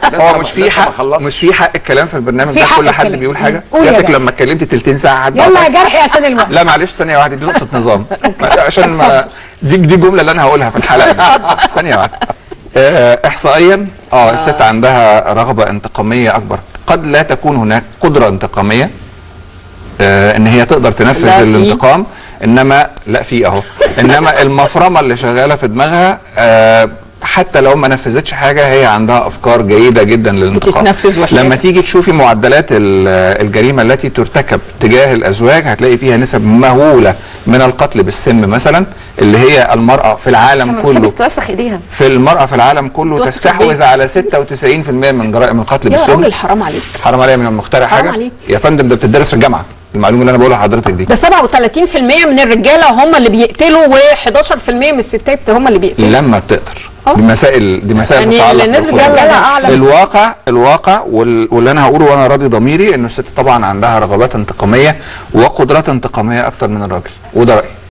هو مش في لسه ما حق خلصتش. مش في حق الكلام في البرنامج في ده حق كل حد الكلام. بيقول حاجه قول يا سيادتك جرحي. لما اتكلمت تلتين ساعه عدى يلا يا جرحي عشان الوقت لا معلش ثانيه واحده دي نقطه نظام عشان ما دي دي الجمله اللي انا هقولها في الحلقه دي. ثانيه واحده آه، احصائيا اه الست عندها رغبه انتقاميه اكبر قد لا تكون هناك قدره انتقاميه آه، ان هي تقدر تنفذ لا في. الانتقام انما لا في اهو انما المفرمه اللي شغاله في دماغها آه، حتى لو ما نفذتش حاجه هي عندها افكار جيده جدا للانتقام بتتنفذ وحياتك. لما تيجي تشوفي معدلات ال- الجريمه التي ترتكب تجاه الازواج هتلاقي فيها نسب مهوله من القتل بالسم مثلا اللي هي المراه في العالم كله بتحبش توسخ ايديها في المراه في العالم كله توسخ تستحوذ البيت. على 96% من جرائم القتل يا بالسم راجل حرام عليك حرام عليا من المخترع حرام حاجه عليك. يا فندم ده بتدرس في الجامعه المعلومه اللي انا بقولها لحضرتك دي ده 37% من الرجاله هم اللي بيقتلوا و11% من الستات هم اللي بيقتلوا لما بتقدر أه. دي مسائل دي مسائل يعني تتعلق الناس بالقدرة. بتقول لا اعلم الواقع الواقع وال- واللي انا هقوله وانا راضي ضميري انه الست طبعا عندها رغبات انتقاميه وقدرات انتقاميه اكتر من الراجل وده رايي